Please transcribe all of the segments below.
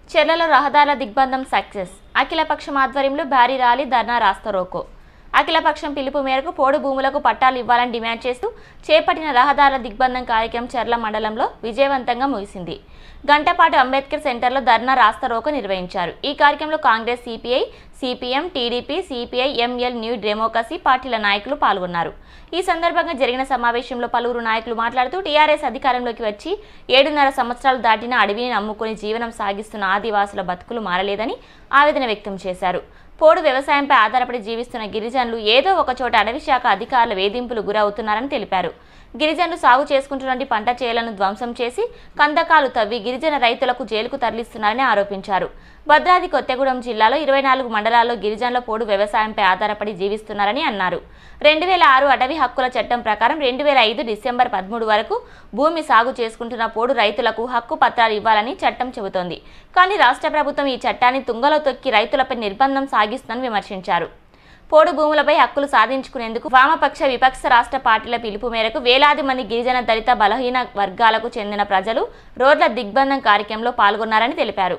చెర్లలో రహదారుల దిగ్బంధం సక్సెస్ అఖిలపక్షం ఆధ్వర్యంలో భారీ ర్యాలీ ధర్నా రాస్తారోకో అఖిలపక్షం పిలుపు మేరకు పోడు భూములకు పట్టాలు ఇవ్వాలని డిమాండ్ చేస్తూ చేపట్టిన రహదారుల దిగ్బంధం కార్యక్రమం చెర్ల మండలంలో విజయవంతంగా ముగిసింది గంటపాటు అంబేద్కర్ సెంటర్లో ధర్నా రాస్తారోకో నిర్వహించారు ఈ కార్యక్రమంలో Congress CPI CPM TDP CPI ML New Democracy పార్టీల నాయకులు పాల్గొన్నారు ఈ సందర్భంగా జరిగిన సమావేశంలో పలువురు నాయకులు మాట్లాడుతూ టీఆర్ఎస్ అధికారంలోకి వచ్చి ఏడున్నర సంవత్సరాలు దాటిన అడవిని నమ్ముకొని జీవనం సాగిస్తున్న ఆదివాసుల బతుకులు మారలేదని ఆవేదన వ్యక్తం చేశారు పోడు వ్యవసాయంపై ఆధారపడి జీవిస్తున్న గిరిజనులు ఏదో ఒక చోట అటవీ శాఖ అధికారుల వేధింపులు గురవుతున్నారని తెలిపారు గిరిజనులు సాగు చేసుకుంటున్నటువంటి పంట చేలను ధ్వంసం చేసి కందకాలు తవ్వి గిరిజన రైతులకు జైలుకు తరలిస్తున్నారని ఆరోపించారు భద్రాద్రి కొత్తగూడెం జిల్లాలో ఇరవై నాలుగు మండలాల్లో గిరిజనుల పోడు వ్యవసాయంపై ఆధారపడి జీవిస్తున్నారని అన్నారు రెండు వేల ఆరు అటవీ హక్కుల చట్టం ప్రకారం రెండు వేల ఐదు డిసెంబర్ పదమూడు వరకు భూమి సాగు చేసుకుంటున్న పోడు రైతులకు హక్కు పత్రాలు ఇవ్వాలని చట్టం చెబుతోంది కానీ రాష్ట్ర ప్రభుత్వం ఈ చట్టాన్ని తుంగలో తొక్కి రైతులపై నిర్బంధం సాగిస్తుందని విమర్శించారు పోడు భూములపై హక్కులు సాధించుకునేందుకు వామపక్ష విపక్ష రాష్ట్ర పార్టీల పిలుపు మేరకు వేలాది మంది గిరిజన దళిత బలహీన వర్గాలకు చెందిన ప్రజలు రోడ్ల దిగ్బంధం కార్యక్రమంలో పాల్గొన్నారని తెలిపారు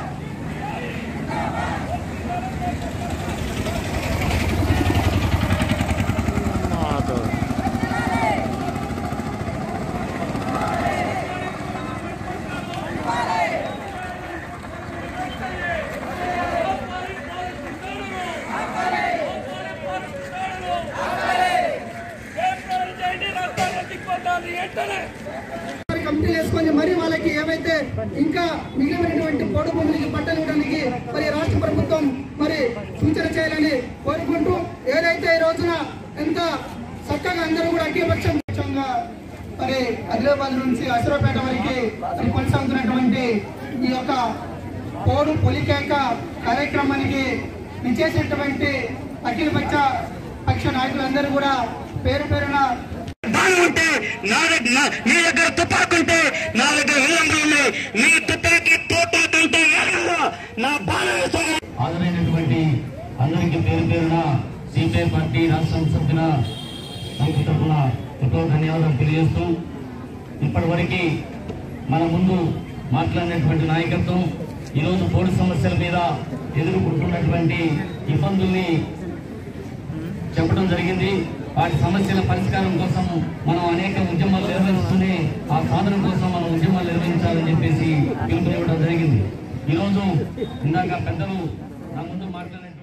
కమిటీలు వేసుకొని మరి వాళ్ళకి ఏవైతే ఇంకా మిగిలినటువంటి పోడు భూములకి పట్టలు ఇవ్వడానికి మరి రాష్ట్ర ప్రభుత్వం మరి సూచన చేయాలని కోరుకుంటూ ఏదైతే ఈ రోజున ఎంత చక్కగా అందరూ కూడా అఖిలపక్షం పక్షంగా మరి ఆదిలాబాద్ నుంచి అసరాపేట వరకు మరి కొనసాగుతున్నటువంటి ఈ యొక్క పోడు పొలికేక కార్యక్రమానికి విచ్చేసినటువంటి అఖిలపక్ష పక్ష నాయకులందరూ కూడా పేరు పేరున బాణం ఉంటే నా దగ్గర నా- నీ దగ్గర తుపాకు ఉంటే నా దగ్గర విల్లంబు ఉన్నాయి నీ తుపాకీ తోట కంటే వేగంగా నా బాణం వేస్తాను హాజరైనటువంటి అందరికీ పేరు పేరున సిపిఐ పార్టీ రాష్ట్ర సభ్యుల సంస్థ తరఫున ఎక్కువ ధన్యవాదాలు తెలియజేస్తూ ఇప్పటివరకు మన ముందు మాట్లాడినటువంటి నాయకత్వం ఈరోజు పోటీ సమస్యల మీద ఎదుర్కొంటున్నటువంటి ఇబ్బందుల్ని చెప్పడం జరిగింది వాటి సమస్యల పరిష్కారం కోసం మనం అనేక ఉద్యమాలు నిర్వహిస్తూనే ఆ సాధన కోసం మనం ఉద్యమాలు నిర్వహించాలని చెప్పేసి పిలుపునివ్వడం జరిగింది ఈరోజు ఇందాక పెద్దలు నా ముందు మాట్లాడిన